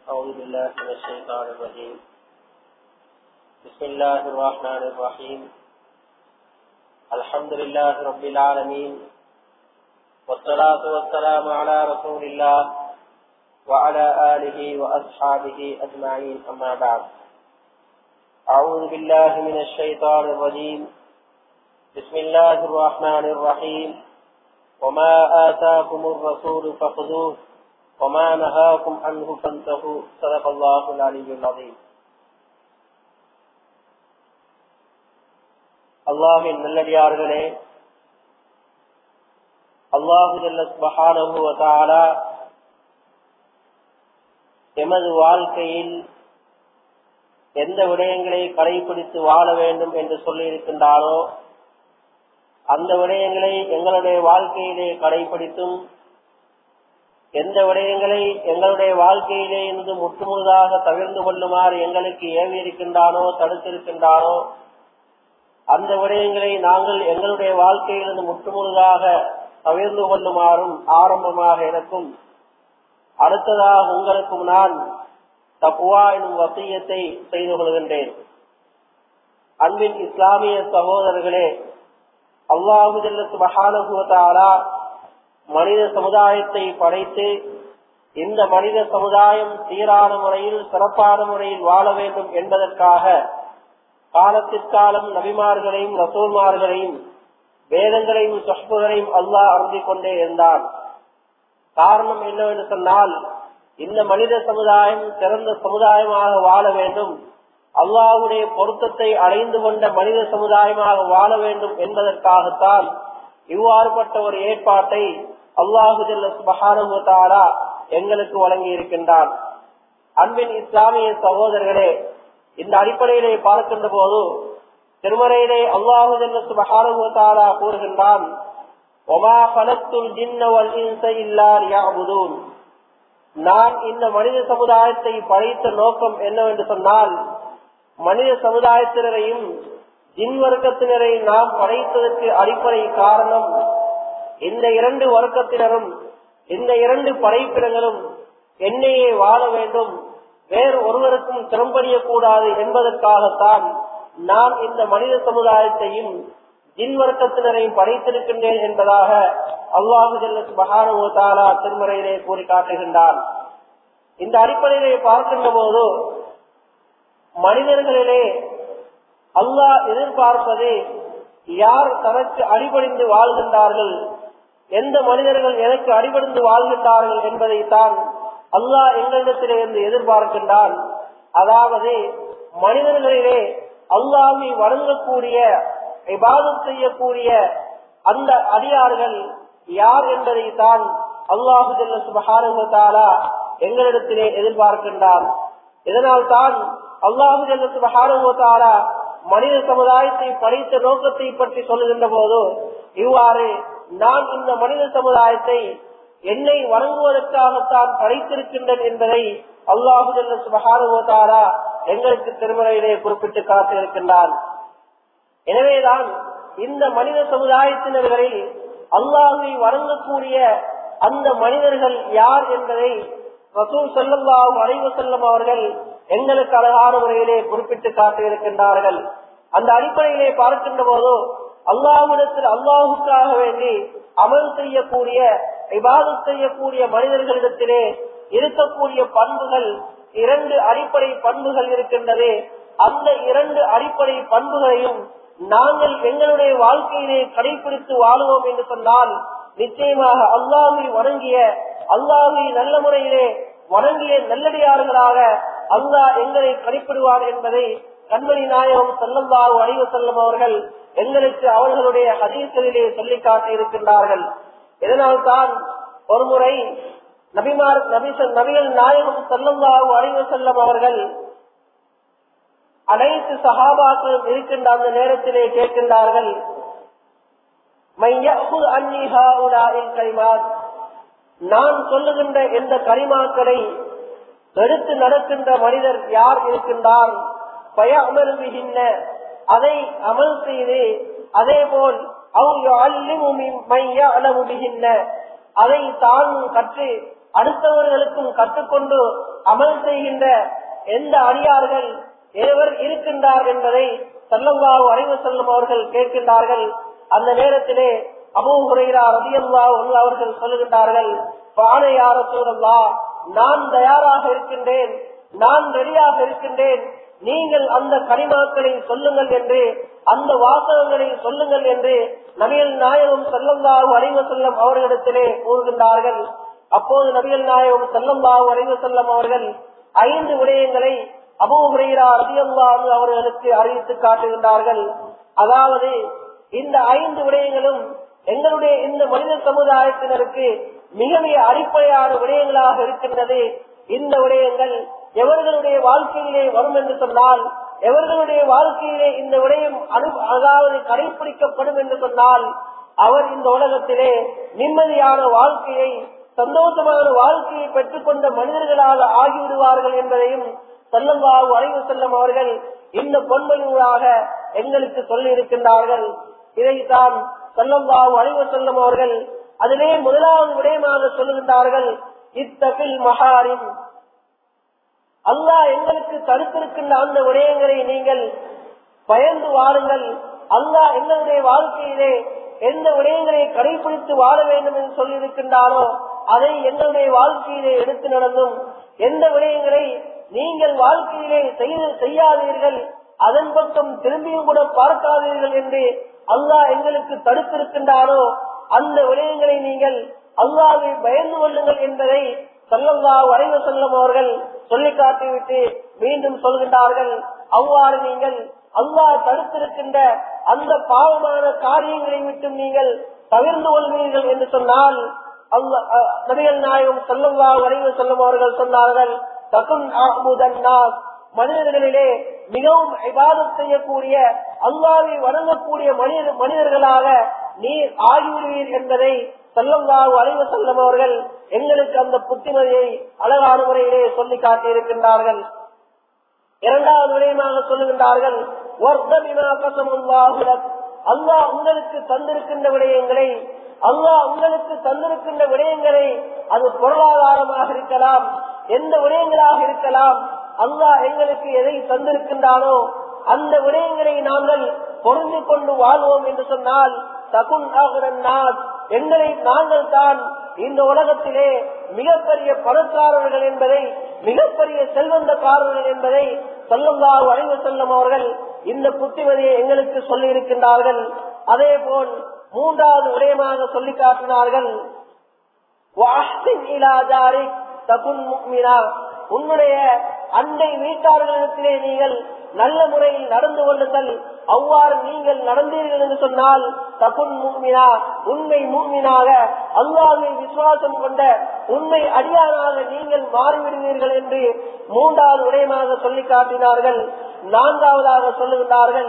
أعوذ بالله من الشيطان الرجيم بسم الله الرحمن الرحيم الحمد لله رب العالمين والصلاة والسلام على رسول الله وعلى آله وأصحابه أجمعين أما بعد أعوذ بالله من الشيطان الرجيم بسم الله الرحمن الرحيم وما آتاكم الرسول فخذوه وما نهاكم عنه فانتهوا صدق الله العلي العظيم அல்லாஹின் நல்லடியார்களே அல்லாஹு ஜல்லஸ்பஹானஹுவதாலா எமது வாழ்க்கையில் எந்த விடயங்களை கடைபிடித்து வாழ வேண்டும் என்று சொல்லியிருக்கின்றாரோ அந்த விடயங்களை எங்களுடைய வாழ்க்கையிலே கடைபிடித்தும் எந்த விடயங்களை எங்களுடைய முற்றுமுழுதாக இருந்து முற்றுமுழுதாக தவிர்ந்து கொள்ளுமாறு எங்களுக்கு ஏவி இருக்கின்றானோ தடுத்திருக்கின்றானோ அந்த விடயங்களை நாங்கள் எங்களுடைய வாழ்க்கையிலிருந்து முற்றுமுழுதாக தவிர்ந்து கொள்ளுமாறும் ஆரம்பமாக எனக்கும் அடுத்ததாக உங்களுக்கும் நான் தப்புவா எனும் வசியத்தை செய்து கொள்கின்றேன் அன்பின் இஸ்லாமிய சகோதரர்களே அல்லாஹு மகானுகுவத்தாலா மனித சமுதாயத்தை படைத்து இந்த மனித சமுதாயம் சீரான முறையில் சிறப்பான முறையில் வாழ வேண்டும் என்பதற்காக காலத்திற்காலம் நபிமார்களையும் ரசூல்மார்களையும் வேதங்களையும் சொற்புகளையும் அல்லாஹ் அருந்தி கொண்டே இருந்தான் காரணம் என்னவென்று சொன்னால் இந்த மனித சமுதாயம் சிறந்த சமுதாயமாக வாழ வேண்டும் அல்லாஹுடைய பொருத்தத்தை அடைந்து கொண்ட மனித சமுதாயமாக வாழ வேண்டும் என்பதற்காகத்தான் இவ்வாறுபட்ட ஒரு ஏற்பாட்டை அல்லாஹு மகானுத்தாரா எங்களுக்கு வழங்கி இருக்கின்றான் அன்பின் இஸ்லாமிய சகோதரர்களே இந்த அடிப்படையிலே பார்க்கின்ற போது திருமறையிலே அல்லாஹு மகானுத்தாரா கூறுகின்றான் நான் இந்த மனித சமுதாயத்தை படைத்த நோக்கம் என்னவென்று சொன்னால் மனித சமுதாயத்தினரையும் ஜின் வர்க்கத்தினரை நாம் படைத்ததற்கு அடிப்படை காரணம் இந்த இரண்டு வர்க்கத்தினரும் இந்த இரண்டு படைப்பினங்களும் என்னையே வாழ வேண்டும் வேறு ஒருவருக்கும் திறம்படியக்கூடாது என்பதற்காகத்தான் நான் இந்த மனித சமுதாயத்தையும் ஜின் வர்க்கத்தினரையும் படைத்திருக்கின்றேன் என்பதாக அல்லாஹு மகானுவத்தாலா திருமறையிலே கூறி காட்டுகின்றான் இந்த அடிப்படையிலே பார்க்கின்ற போது மனிதர்களிலே அல்லாஹ் எதிர்பார்ப்பது யார் தனக்கு அடிபடிந்து வாழ்கின்றார்கள் எந்த மனிதர்கள் எனக்கு அடிபடிந்து வாழ்கின்றார்கள் என்பதைத்தான் அல்லாஹ் எங்களிடத்திலே இருந்து எதிர்பார்க்கின்றான் அதாவது மனிதர்களிலே அல்லாஹை வழங்கக்கூடிய விவாதம் செய்யக்கூடிய அந்த அடியார்கள் யார் என்பதைத்தான் அல்லாஹு சுபஹானுவத்தாலா எங்களிடத்திலே எதிர்பார்க்கின்றான் இதனால் தான் அல்லாஹு சுபஹானுவத்தாலா மனித சமுதாயத்தை படைத்த நோக்கத்தை பற்றி சொல்லுகின்ற போது இவ்வாறு நான் இந்த மனித சமுதாயத்தை என்னை வணங்குவதற்காகத்தான் படைத்திருக்கின்றேன் என்பதை அல்லாஹு சுபஹானுவத்தாரா எங்களுக்கு திருமறையிலே குறிப்பிட்டு காட்டியிருக்கின்றான் எனவேதான் இந்த மனித சமுதாயத்தினர்களில் அல்லாஹை வணங்கக்கூடிய அந்த மனிதர்கள் யார் என்பதை ரசூல் செல்லல்லாஹு அலைவு செல்லும் அவர்கள் எங்களுக்கு அழகான முறையிலே குறிப்பிட்டு காட்டியிருக்கின்றார்கள் அந்த அடிப்படையிலே பார்க்கின்ற போது அல்லாஹிடத்தில் அல்லாஹுக்காக வேண்டி அமல் செய்யக்கூடிய விவாதம் செய்யக்கூடிய மனிதர்களிடத்திலே இருக்கக்கூடிய பண்புகள் இரண்டு அடிப்படை பண்புகள் இருக்கின்றது அந்த இரண்டு அடிப்படை பண்புகளையும் நாங்கள் எங்களுடைய வாழ்க்கையிலே கடைபிடித்து வாழுவோம் என்று சொன்னால் நிச்சயமாக அல்லாஹை வணங்கிய அல்லாஹை நல்ல முறையிலே வணங்கிய நல்லடியார்களாக அல்லாஹ் எங்களை கணிப்பிடுவார் என்பதை கண்மணி நாயகம் செல்லந்தாவு அணிவு செல்லும் அவர்கள் எங்களுக்கு அவர்களுடைய ஹதீஸ்களிலே சொல்லி காட்டி இருக்கின்றார்கள் இதனால் தான் ஒருமுறை நபிமார் நபிகள் நாயகம் செல்லந்தாவு அணிவு செல்லும் அவர்கள் அனைத்து சகாபாக்களும் இருக்கின்ற அந்த நேரத்திலே கேட்கின்றார்கள் நான் சொல்லுகின்ற இந்த கரிமாக்களை எடுத்து நடக்கின்ற மனிதர் யார் இருக்கின்றார் பய அமர்வுகின்ற அதை அமல் செய்து அதே போல் அவங்க அள்ளுகின்ற அதை தான் கற்று அடுத்தவர்களுக்கும் கற்றுக்கொண்டு அமல் செய்கின்ற எந்த அடியார்கள் எவர் இருக்கின்றார் என்பதை சல்லல்லாஹு அறிவு செல்லும் அவர்கள் கேட்கின்றார்கள் அந்த நேரத்திலே அபூ ஹுரைரா ரதியல்லாஹு அவர்கள் சொல்லுகின்றார்கள் பானையார சூழல்லா நான் தயாராக இருக்கின்றேன் நான் ரெடியாக இருக்கின்றேன் நீங்கள் அந்த கனிமாக்களை சொல்லுங்கள் என்று அந்த வாசகங்களை சொல்லுங்கள் என்று நபியல் நாயகம் செல்லந்தாவு அறிவு செல்லம் அவர்களிடத்திலே கூறுகின்றார்கள் அப்போது நபியல் நாயகம் செல்லந்தாவு அறிவு செல்லம் அவர்கள் ஐந்து விடயங்களை அபூஹுரைரா ரதியல்லாஹு அவர்களுக்கு அறிவித்து காட்டுகின்றார்கள் அதாவது இந்த ஐந்து விடயங்களும் எங்களுடைய இந்த மனித சமுதாயத்தினருக்கு மிக மிக அடிப்படையான விடயங்களாக இருக்கின்றது இந்த விடயங்கள் எவர்களுடைய வாழ்க்கையிலே வரும் என்று சொன்னால் எவர்களுடைய வாழ்க்கையிலே இந்த விடயம் அனு அதாவது கடைபிடிக்கப்படும் என்று சொன்னால் அவர் இந்த உலகத்திலே நிம்மதியான வாழ்க்கையை சந்தோஷமான வாழ்க்கையை பெற்றுக்கொண்ட மனிதர்களாக ஆகிவிடுவார்கள் என்பதையும் செல்லம்பாவு அறிவு செல்லும் அவர்கள் இந்த பொன்மொழிகளாக எங்களுக்கு சொல்லி இருக்கின்றார்கள் இதைத்தான் செல்லம்பாவு அறிவு செல்லும் அவர்கள் அதிலே முதலாவது விடயமாக சொல்லுகின்றார்கள் இத்தபில் மகாரின் அல்லாஹ் எங்களுக்கு தடுத்திருக்கின்ற அந்த விடயங்களை நீங்கள் பயந்து வாழுங்கள் அல்லாஹ் எங்களுடைய வாழ்க்கையிலே எந்த விடயங்களை கடைபிடித்து வாழ வேண்டும் என்று சொல்லியிருக்கின்றாரோ அதை எங்களுடைய வாழ்க்கையிலே எடுத்து நடந்தும் எந்த விடயங்களை நீங்கள் வாழ்க்கையிலே செய்து செய்யாதீர்கள் அதன் பக்கம் திரும்பியும் கூட பார்க்காதீர்கள் என்று அல்லாஹ் எங்களுக்கு தடுத்திருக்கின்றாரோ அந்த விடயங்களை நீங்கள் அல்லாவை பயந்து கொள்ளுங்கள் என்பதை சொல்லல்லா வரைவு செல்லும் அவர்கள் சொல்லி காட்டிவிட்டு மீண்டும் சொல்கின்றார்கள் அவ்வாறு நீங்கள் அல்லாஹ் தடுத்திருக்கின்ற அந்த பாவமான காரியங்களை விட்டு நீங்கள் தவிர்ந்து கொள்வீர்கள் என்று சொன்னால் நபிகள் நாயகம் செல்லல்லா வரைவு செல்லும் அவர்கள் சொன்னார்கள் தகுன் மனிதர்களிலே மிகவும் விவாதம் செய்யக்கூடிய அல்லாவை வணங்கக்கூடிய மனித மனிதர்களாக நீர் ஆகிவிடுவீர் என்பதை செல்லல்லாஹு அலைவ செல்லும் அவர்கள் எங்களுக்கு அந்த புத்திமதியை அழகான முறையிலே சொல்லி காட்டியிருக்கின்றார்கள் இரண்டாவது விடயமாக சொல்லுகின்றார்கள் அல்லாஹ் உங்களுக்கு தந்திருக்கின்ற விடயங்களை அல்லாஹ் உங்களுக்கு தந்திருக்கின்ற விடயங்களை அது பொருளாதாரமாக இருக்கலாம் எந்த விடயங்களாக இருக்கலாம் அல்லாஹ் எங்களுக்கு எதை தந்திருக்கின்றானோ அந்த விடயங்களை நாங்கள் பொருந்து கொண்டு வாழ்வோம் என்று சொன்னால் தகுன் எங்களை நாங்கள் தான் இந்த உலகத்திலே மிகப்பெரிய பணக்காரர்கள் என்பதை மிகப்பெரிய செல்வந்தக்காரர்கள் என்பதை செல்லந்தாவு அறிவு செல்லும் அவர்கள் இந்த புத்திமதியை எங்களுக்கு சொல்லி இருக்கின்றார்கள் அதே போல் மூன்றாவது விடயமாக சொல்லி காட்டினார்கள் உன்னுடைய அண்டை வீட்டார்களிடத்திலே நீங்கள் நல்ல முறையில் நடந்து கொள்ளுங்கள் அவ்வாறு நீங்கள் நடந்தீர்கள் என்று சொன்னால் தகுன் மூமினா உண்மை மூமினாக அல்லாவை விசுவாசம் கொண்ட உண்மை அடியானாக நீங்கள் மாறிவிடுவீர்கள் என்று மூன்றாவது விடயமாக சொல்லி காட்டினார்கள் நான்காவதாக சொல்லுகின்றார்கள்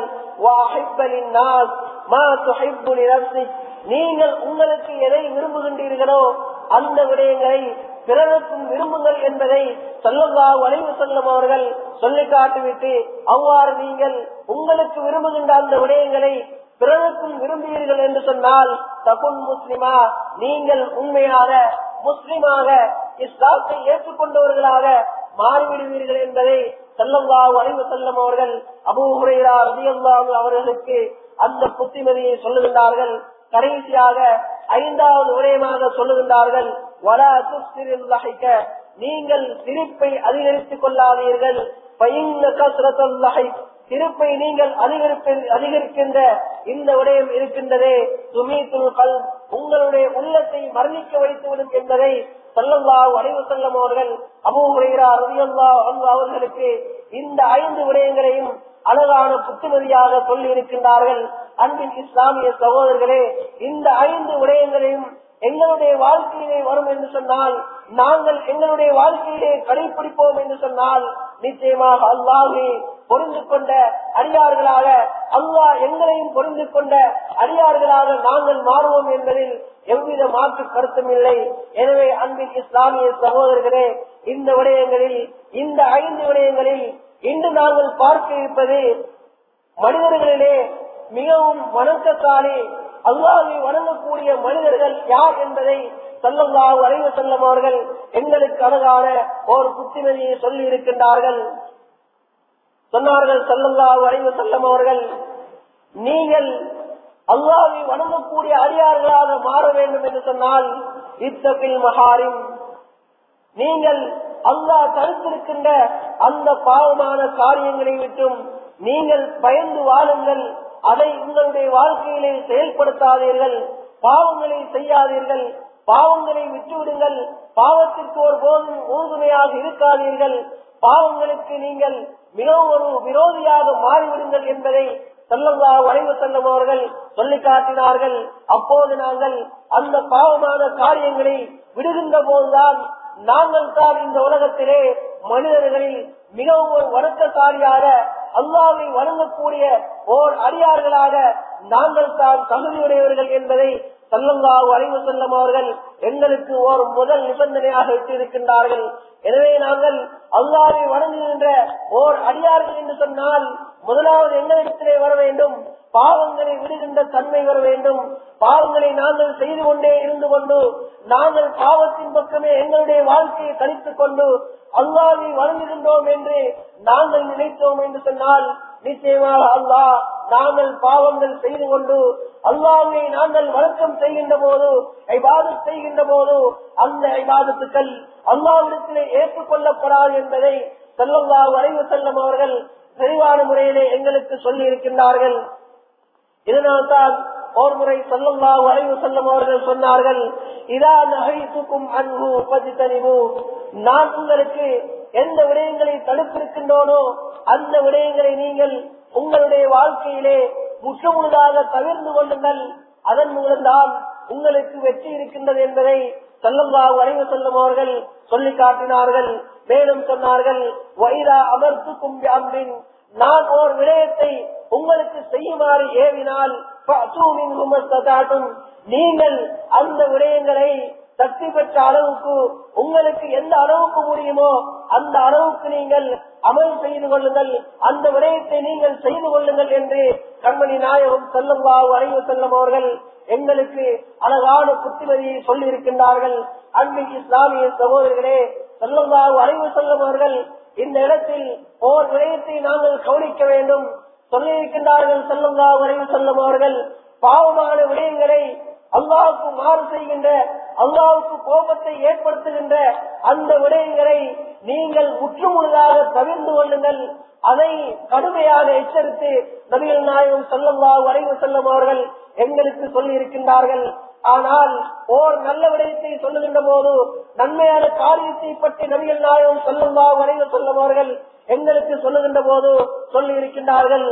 நீங்கள் உங்களுக்கு எதை விரும்புகின்றீர்களோ அந்த விடயங்களை பிறருக்கும் விரும்புங்கள் என்பதை சொல்லவா வளைவு செல்லும் அவர்கள் சொல்லி காட்டிவிட்டு அவ்வாறு நீங்கள் உங்களுக்கு விரும்புகின்ற அந்த விடயங்களை பிறருக்கும் விரும்புவீர்கள் என்று சொன்னால் தகுன் முஸ்லிமா நீங்கள் உண்மையாக முஸ்லிமாக இஸ்லாத்தை ஏற்றுக்கொண்டவர்களாக மாறிவிடுவீர்கள் என்பதை செல்லவா வளைவு செல்லும் அவர்கள் அபூஹுரைரா ரதியல்லாஹு அவர்களுக்கு அந்த புத்திமதியை சொல்லுகின்றார்கள் கடைசியாக ஐந்தாவது விடயமாக சொல்லுகின்றார்கள் வலா துஸ்திரில் லஹிக்க நீங்கள் சிரிப்பை அதிகரித்துக் கொள்ளாதீர்கள் பயிங்க கஸ்ரத்தல் லஹிக் திருப்பை நீங்கள் அதிகரிப்ப அதிகரிக்கின்ற இந்த விடயம் இருக்கின்றதே சுமீத்துல் கல் உங்களுடைய உள்ளத்தை மரணிக்க வைத்துவிடும் என்பதை சொல்லல்லா அனைவு செல்லும் அவர்கள் அபூஹுரைரா ரதியல்லா அன்பு அவர்களுக்கு இந்த ஐந்து விடயங்களையும் அழகான புத்துமதியாக சொல்லி இருக்கின்றார்கள் அன்பின் இஸ்லாமிய சகோதரர்களே இந்த ஐந்து விடயங்களையும் எங்களுடைய வாழ்க்கையிலே வரும் என்று சொன்னால் நாங்கள் எங்களுடைய வாழ்க்கையிலே கடைபிடிப்போம் என்று சொன்னால் நிச்சயமாக அல்லாஹே பொருந்து கொண்ட அடியார்களாக அல்லாஹ் எங்களையும் பொருந்து கொண்ட அடியார்களாக நாங்கள் மாறுவோம் என்பதில் எவ்வித மாற்று கருத்தும் இல்லை எனவே அன்பின் இஸ்லாமிய சகோதரர்களே இந்த விடயங்களில் இந்த ஐந்து விடயங்களில் இன்று நாங்கள் பார்க்க இருப்பது மனிதர்களிலே மிகவும் வணக்கத்தாலே அல்லாவை வணங்கக்கூடிய மனிதர்கள் யார் என்பதை செல்லல்லாஹு அலைவ செல்லம் அவர்கள் எங்களுக்கு அழகான ஒரு புத்திமதியை சொல்லி இருக்கின்றார்கள் சொன்னார்கள் செல்லல்லாஹு அலைவ செல்லம் அவர்கள் நீங்கள் அல்லாவை வணங்கக்கூடிய அடியார்களாக மாற வேண்டும் என்று சொன்னால் இத்தபில் மகாரிம் நீங்கள் அல்லாஹ் தடுத்திருக்கின்ற அந்த பாவமான காரியங்களை விட்டும் நீங்கள் பயந்து வாழுங்கள் அதை உங்களுடைய வாழ்க்கையிலே செயல்படுத்தாதீர்கள் பாவங்களை செய்யாதீர்கள் பாவங்களை விட்டுவிடுங்கள் பாவத்திற்கு ஒரு போதும் உறுதுணையாக இருக்காதீர்கள் பாவங்களுக்கு நீங்கள் மிகவும் ஒரு விரோதியாக மாறிவிடுங்கள் என்பதை செல்லல்லா வரைவு செல்லும் அவர்கள் சொல்லி காட்டினார்கள் அப்போது நாங்கள் அந்த பாவமான காரியங்களை விடுகின்ற போதுதான் நாங்கள் தான் இந்த உலகத்திலே மனிதர்களில் மிகவும் ஒரு வணக்கக்காரியாக அல்லாவை வணங்கக்கூடிய ஓர் அடியார்களாக நாங்கள் தான் தகுதியுடையவர்கள் என்பதை சல்லல்லாஹு அலைவு செல்லும் அவர்கள் எங்களுக்கு ஒரு முதல் நிபந்தனையாக இட்டிருக்கின்றார்கள் எனவே நாங்கள் அல்லாவை வணங்குகின்ற ஓர் அடியார்கள் என்று சொன்னால் முதலாவது எங்களிடத்திலே வர வேண்டும் பாவங்களை விடுகின்ற தன்மை வர வேண்டும் பாவங்களை நாங்கள் செய்து கொண்டே இருந்து கொண்டு நாங்கள் பாவத்தின் பக்கமே எங்களுடைய வாழ்க்கையை கழித்துக் கொண்டு அல்லாவை வழங்குகின்றோம் என்று நாங்கள் நினைத்தோம் என்று சொன்னால் நிச்சயமாக அல்லாஹ் நாங்கள் பாவங்கள் செய்து கொண்டு அல்லாவை நாங்கள் வழக்கம் செய்கின்ற போது ஐபாதத் செய்கின்ற போது அந்த ஐபாதத்துக்கள் அல்லாவிடத்திலே ஏற்றுக்கொள்ளப்படாது என்பதை செல்லல்லா வரைவு செல்லும் அவர்கள் தெளிவான முறையிலே எங்களுக்கு சொல்லி இருக்கின்றார்கள் இதனால்தான் ஒரு முறை சொல்லல்லா வரைவு செல்லும் அவர்கள் சொன்னார்கள் இதா நகைத்துக்கும் அன்பு பதித்தறிவு நான் உங்களுக்கு எந்த விடயங்களை தடுத்திருக்கின்றோனோ அந்த விடயங்களை நீங்கள் உங்களுடைய வாழ்க்கையிலே முற்றுமுழுதாக தவிர்ந்து கொள்ளுங்கள் அதன் மூலம்தான் உங்களுக்கு வெற்றி இருக்கின்றது என்பதை செல்லல்லா வரைவு செல்லும் அவர்கள் சொல்லி காட்டினார்கள் மேலும் சொன்னார்கள் வைரா அமர்த்துக்கும் அன்பின் நான் ஓர் விடயத்தை உங்களுக்கு செய்யுமாறு ஏவினால் நீங்கள் அந்த விடயங்களை சக்தி பெற்ற அளவுக்கு உங்களுக்கு எந்த அளவுக்கு முடியுமோ அந்த அளவுக்கு நீங்கள் அமல் செய்து கொள்ளுங்கள் அந்த விடயத்தை நீங்கள் செய்து கொள்ளுங்கள் என்று கண்மணி நாயகம் செல்லம்பாவு அறிவு செல்லும் அவர்கள் எங்களுக்கு அழகான புத்திமதியை சொல்லி இருக்கின்றார்கள் அன்பின் இஸ்லாமிய சகோதரர்களே செல்லம்பாவு அறிவு செல்லும் அவர்கள் இந்த இடத்தில் ஓர் விடயத்தை நாங்கள் கவனிக்க வேண்டும் சொல்லியிருக்கின்றார்கள் செல்லம்பாவு அறிவு செல்லும் அவர்கள் பாவமான விடயங்களை அல்லாவுக்கு மாறு செய்கின்ற அல்லாவுக்கு கோபத்தை ஏற்படுத்துகின்ற அந்த விடயங்களை நீங்கள் முற்றுமுழுதாக தவிர்ந்து கொள்ளுங்கள் அதை கடுமையாக எச்சரித்து நபிகள் நாயகம் செல்லல்லா வரைவு செல்லும் அவர்கள் எங்களுக்கு சொல்லி இருக்கின்றார்கள் ஆனால் ஓர் நல்ல விடயத்தை சொல்லுகின்ற போது நன்மையான காரியத்தை பற்றி நபிகள் நாயகம் செல்லல்லா வரைவு செல்லும் அவர்கள் எங்களுக்கு சொல்லுகின்ற போது சொல்லி இருக்கின்றார்கள்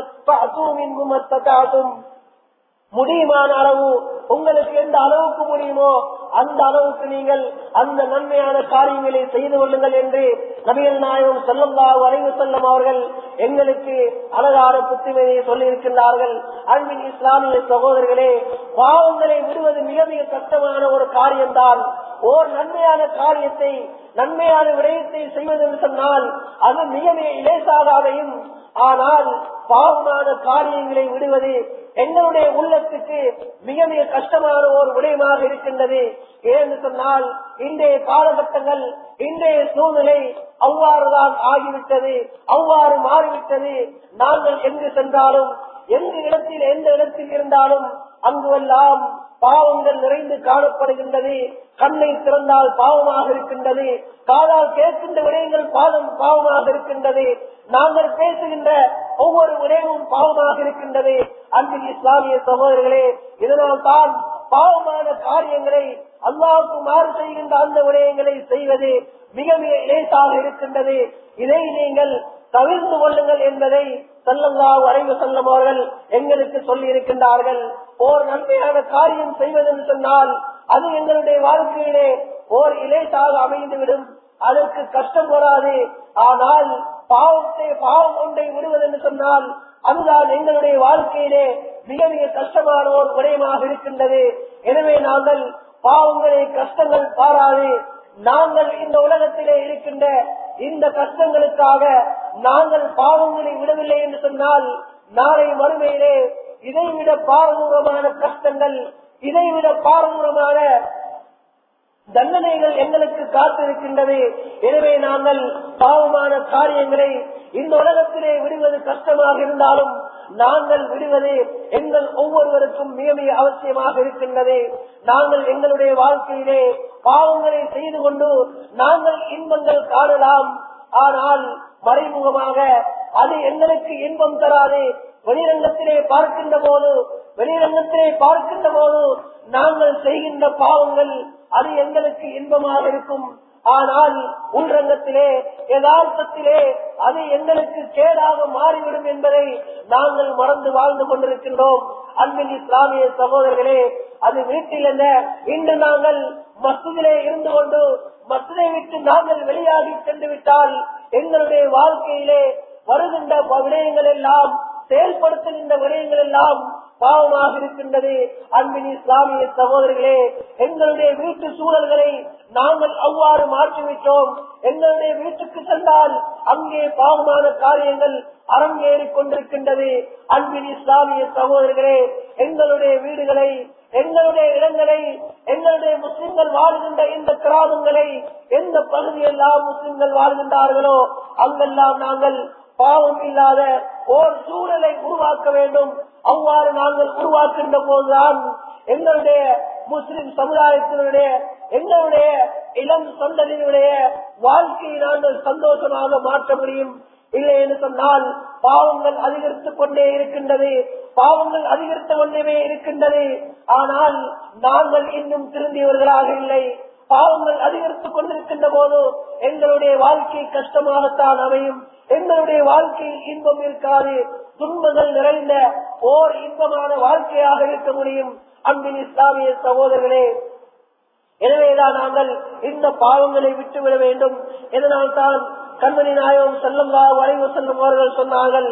முடியுமான அளவு உங்களுக்கு எந்த அளவுக்கு முடியுமோ அந்த அளவுக்கு நீங்கள் அந்த நன்மையான காரியங்களை செய்து கொள்ளுங்கள் என்று நபிகள் நாயகம் செல்லம்பா வரைவு செல்லும் அவர்கள் எங்களுக்கு அழகான புத்திமையை சொல்லி இருக்கின்றார்கள் அன்பின் இஸ்லாமிய சகோதரர்களே பாவங்களை விடுவது மிக மிக கஷ்டமான ஒரு காரியம்தான் ஓர் நன்மையான காரியத்தை நன்மையான விடயத்தை செய்வது என்று சொன்னால் அது மிக மிக இலேசாக அமையும் ஆனால் பாவமான காரியங்களை விடுவது எங்களுடைய உள்ளத்துக்கு மிக மிக கஷ்டமான ஒரு விடயமாக இருக்கின்றது ஏன்னு சொன்னால் இன்றைய காலகட்டங்கள் இன்றைய சூழ்நிலை அவ்வாறுதான் ஆகிவிட்டது அவ்வாறு மாறிவிட்டது நாங்கள் எங்கு சென்றாலும் எந்த இடத்தில் எந்த இடத்தில் இருந்தாலும் அங்குவெல்லாம் பாவங்கள் நிறைந்து காணப்படுகின்றது கண்ணை திறந்தால் பாவமாக இருக்கின்றது காதால் கேட்கின்ற விடயங்கள் பாவம் பாவமாக இருக்கின்றது நாங்கள் பேசுகின்ற ஒவ்வொரு விடயமும் பாவமாக இருக்கின்றது அன்பின் இஸ்லாமிய சகோதரர்களே இதனால் தான் பாவமான காரியங்களை அல்லாவுக்கு மாறு செய்கின்ற அந்த விடயங்களை செய்வது மிக மிக லேசாக இருக்கின்றது இதை நீங்கள் தவிர்த்து கொள்ளுங்கள் என்பதை செல்லல்லா வரைவு செல்லும் அவர்கள் எங்களுக்கு சொல்லி இருக்கின்றார்கள் ஓர் நன்மையான காரியம் செய்வதென்று சொன்னால் அது எங்களுடைய வாழ்க்கையிலே ஓர் இலேசாக அமைந்துவிடும் அதற்கு கஷ்டம் வராது ஆனால் பாவத்தை பாவம் ஒன்றை விடுவதென்று சொன்னால் அதுதான் எங்களுடைய வாழ்க்கையிலே மிக மிக கஷ்டமான ஒரு விடயமாக இருக்கின்றது எனவே நாங்கள் பாவங்களை கஷ்டங்கள் பாராது நாங்கள் இந்த உலகத்திலே இருக்கின்ற இந்த கஷ்டங்களுக்காக நாங்கள் பாவங்களை விடவில்லை என்று சொன்னால் நாளை மறுமையிலே இதைவிட பாரதூரமான கஷ்டங்கள் இதைவிட பாரதூரமான தண்டனைகள் எங்களுக்கு காத்திருக்கின்றது எனவே நாங்கள் பாவமான காரியங்களை இந்த உலகத்திலே விடுவது கஷ்டமாக இருந்தாலும் நாங்கள் விடுவது எங்கள் ஒவ்வொருவருக்கும் மிக மிக அவசியமாக இருக்கின்றது நாங்கள் எங்களுடைய வாழ்க்கையிலே பாவங்களை செய்து கொண்டு நாங்கள் இன்பங்கள் காணலாம் ஆனால் மறைமுகமாக அது எங்களுக்கு இன்பம் தராது வெளிரங்கத்திலே பார்க்கின்ற போது வெளிரங்கத்திலே பார்க்கின்ற போது நாங்கள் செய்கின்ற பாவங்கள் அது எங்களுக்கு இன்பமாக இருக்கும் ஆனால் உள்ரங்கத்திலே யதார்த்தத்திலே அது எங்களுக்கு கேடாக மாறிவிடும் என்பதை நாங்கள் மறந்து வாழ்ந்து கொண்டிருக்கின்றோம் அன்பின் இஸ்லாமிய சகோதரர்களே அது வீட்டில் என்ன இன்று நாங்கள் மசூதிலே இருந்து கொண்டு மசூதை விட்டு நாங்கள் வெளியாகி சென்று விட்டால் எங்களுடைய வாழ்க்கையிலே வருகின்ற விடயங்கள் எல்லாம் செயல்படுத்துகின்ற விடயங்கள் எல்லாம் பாவமாக இருக்கின்றது அன்பின் இஸ்லாமிய சகோதரர்களே எங்களுடைய வீட்டு சூழல்களை நாங்கள் அவ்வாறு மாற்றிவிட்டோம் எங்களுடைய வீட்டுக்கு சென்றால் அங்கே பாவமான காரியங்கள் அரங்கேறிக் கொண்டிருக்கின்றது அன்பின் இஸ்லாமிய சகோதரர்களே எங்களுடைய வீடுகளை எங்களுடைய இடங்களை எங்களுடைய முஸ்லிம்கள் வாழ்கின்ற இந்த கிராமங்களை எந்த பகுதியெல்லாம் முஸ்லிம்கள் வாழ்கின்றார்களோ அங்கெல்லாம் நாங்கள் பாவம் இல்லாத ஓர் சூழலை உருவாக்க வேண்டும் அவ்வாறு நாங்கள் உருவாக்கின்ற போதுதான் எங்களுடைய முஸ்லிம் சமுதாயத்தினுடைய எங்களுடைய இளம் சந்ததியினுடைய வாழ்க்கையை நாங்கள் சந்தோஷமாக மாற்ற முடியும் இல்லை என்று சொன்னால் பாவங்கள் அதிகரித்துக் கொண்டே இருக்கின்றது பாவங்கள் அதிகரித்து கொண்டே இருக்கின்றது ஆனால் நாங்கள் இன்னும் திருந்தியவர்களாக இல்லை பாவங்கள் அதிகரித்துக் கொண்டிருக்கின்ற போது எங்களுடைய வாழ்க்கை கஷ்டமாகத்தான் அமையும் எங்களுடைய வாழ்க்கையில் இன்பம் இருக்காது துன்பங்கள் நிறைந்த ஓர் இன்பமான வாழ்க்கையாக இருக்க முடியும் அன்பின் இஸ்லாமிய சகோதரர்களே எனவேதான் நாங்கள் இந்த பாவங்களை விட்டுவிட வேண்டும் இதனால் தான் கண்மணி நாயகம் செல்லம்லா வரைவு செல்லும் அவர்கள் சொன்னார்கள்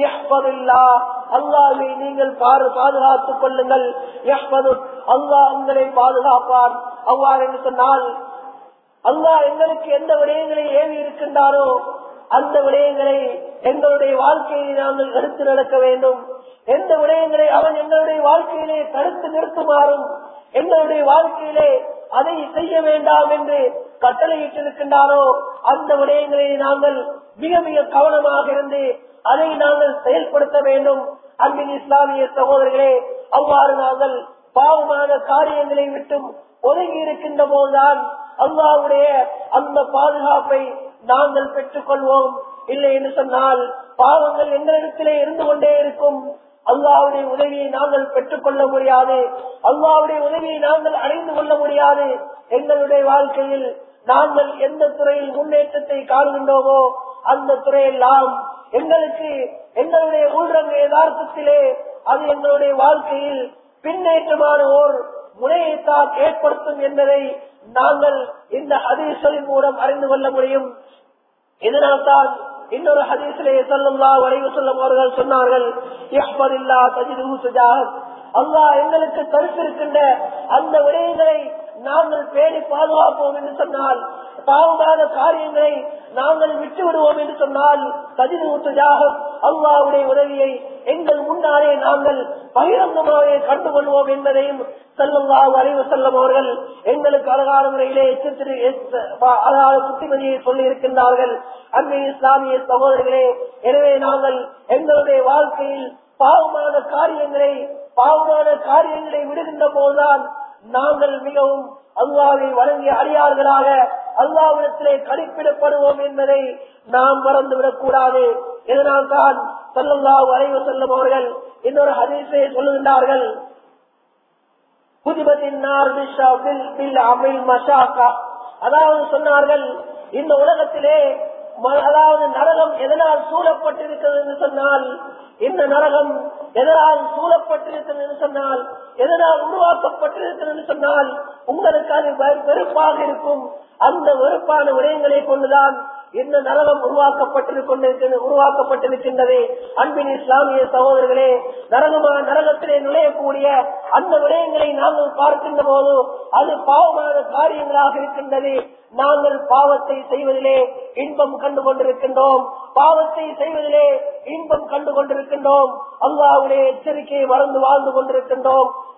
அல்லாவை நீங்கள் பாரு பாதுகாத்துக் கொள்ளுங்கள் அல்லாஹ் உங்களை பாதுகாப்பான் அவ்வாறு என்று சொன்னால் அல்லாஹ் எங்களுக்கு எந்த விடயங்களை ஏவி இருக்கின்றாரோ அந்த விடயங்களை எங்களுடைய வாழ்க்கையை நாங்கள் எடுத்து நடக்க வேண்டும் எந்த விடயங்களை அவன் எங்களுடைய வாழ்க்கையிலே தடுத்து நிறுத்துமாறும் எங்களுடைய வாழ்க்கையிலே அதை செய்ய வேண்டாம் என்று கட்டளையிட்டிருக்கின்றாரோ அந்த விடயங்களை நாங்கள் மிக மிக கவனமாக இருந்து அதை நாங்கள் செயல்படுத்த வேண்டும் அன்பின் இஸ்லாமிய சகோதரர்களே அவ்வாறு நாங்கள் பாவமான காரியங்களை விட்டும் ஒதுங்கி இருக்கின்ற போதுதான் அல்லாவுடைய அந்த பாதுகாப்பை நாங்கள் பெற்றுக் கொள்வோம் இல்லை என்று சொன்னால் பாவங்கள் எங்களிடத்திலே இருந்து கொண்டே இருக்கும் அல்லாவுடைய உதவியை நாங்கள் பெற்றுக் கொள்ள முடியாது அல்லாவுடைய உதவியை நாங்கள் அடைந்து கொள்ள முடியாது எங்களுடைய வாழ்க்கையில் நாங்கள் எந்த துறையில் முன்னேற்றத்தை காணுகின்றோமோ அந்த துறையெல்லாம் எங்களுக்கு எங்களுடைய உள்ரங்க யதார்த்தத்திலே அது எங்களுடைய வாழ்க்கையில் பின்னேற்றமான ஓர் முனையைத்தான் ஏற்படுத்தும் என்பதை நாங்கள் இந்த ஹதீஸ்களின் மூலம் அறிந்து கொள்ள முடியும் இதனால்தான் இன்னொரு ஹதீசிலே சொல்லுல்லா வரைவு சொல்லும் அவர்கள் சொன்னார்கள் அல்லாஹ் எங்களுக்கு தடுத்திருக்கின்ற அந்த விடயங்களை நாங்கள் பேணி பாதுகாப்போம் என்று சொன்னால் பாவமான காரியங்களை நாங்கள் விட்டு விடுவோம் என்று சொன்னால் கதிரூத்துஜாக அல்லாவுடைய உதவியை எங்கள் முன்னாலே நாங்கள் பகிரங்கமாக கண்டுகொள்வோம் என்பதையும் செல்லுங்காவு அறிவு செல்லும் அவர்கள் எங்களுக்கு அழகான முறையிலே அழகான புத்திமதியை சொல்லி இருக்கின்றார்கள் அன்பு இஸ்லாமிய சகோதரர்களே எனவே நாங்கள் எங்களுடைய வாழ்க்கையில் பாவமான காரியங்களை பாவமான காரியங்களை விடுகின்ற போதுதான் நாங்கள் மிகவும் அல்லாவை வழங்கிய அடியார்களாக அல்லாவிடத்திலே கணிப்பிடப்படுவோம் என்பதை நாம் மறந்துவிடக் கூடாது இதனால் தான் சொல்லல்லா வரைவு செல்லும் அவர்கள் இன்னொரு ஹதீஸை சொல்லுகின்றார்கள் புதிபத்தின் அமில் மஷாக்கா அதாவது சொன்னார்கள் இந்த உலகத்திலே அதாவது நரகம் எதனால் சூழப்பட்டிருக்கிறது என்று சொன்னால் இந்த நரகம் எதனால் சூழப்பட்டிருக்கிறது என்று சொன்னால் எதனால் உருவாக்கப்பட்டிருக்கிறது என்று சொன்னால் உங்களுக்கு அது வெறுப்பாக இருக்கும் அந்த வெறுப்பான விடயங்களை கொண்டுதான் இந்த நரகம் உருவாக்கப்பட்டிருக்கின்றது உருவாக்கப்பட்டிருக்கின்றது அன்பின் இஸ்லாமிய சகோதரர்களே நரகமான நரகத்திலே நுழையக்கூடிய அந்த விடயங்களை நாங்கள் பார்க்கின்ற போது அது பாவமான காரியங்களாக இருக்கின்றது நாங்கள் பாவத்தை செய்வதிலே இன்பம் கண்டு கொண்டிருக்கின்றோம் பாவத்தை செய்வதிலே இன்பம் கண்டு கொண்டிருக்கின்றோம் அல்லாவுடைய எச்சரிக்கையை மறந்து வாழ்ந்து கொண்டிருக்கின்றோம்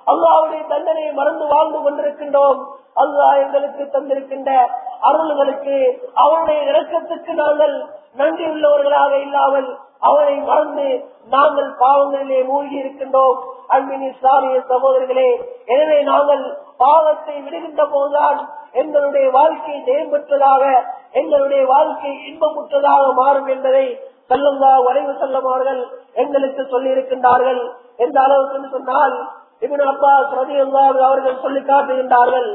அல்லாவுடைய தண்டனையை மறந்து வாழ்ந்து கொண்டிருக்கின்றோம் அல்லாஹ் எங்களுக்கு தந்திருக்கின்ற அருள்களுக்கு அவனுடைய இறக்கத்துக்கு நாங்கள் நன்றி உள்ளவர்களாக இல்லாமல் அவனை மறந்து நாங்கள் பாவங்களிலே மூழ்கி இருக்கின்றோம் அன்பின் இஸ்லாமிய சகோதரர்களே எனவே நாங்கள் பாவத்தை விடுகின்ற போதுதான் எங்களுடைய வாழ்க்கை ஜெயம்பெற்றதாக எங்களுடைய வாழ்க்கை இன்பமுற்றதாக மாறும் என்பதை செல்லந்தா வரைவு செல்லமார்கள் எங்களுக்கு சொல்லி இருக்கின்றார்கள் எந்த அளவுக்கு சொன்னால் இவன் அப்பா ரதி அவர்கள் சொல்லி காட்டுகின்றார்கள்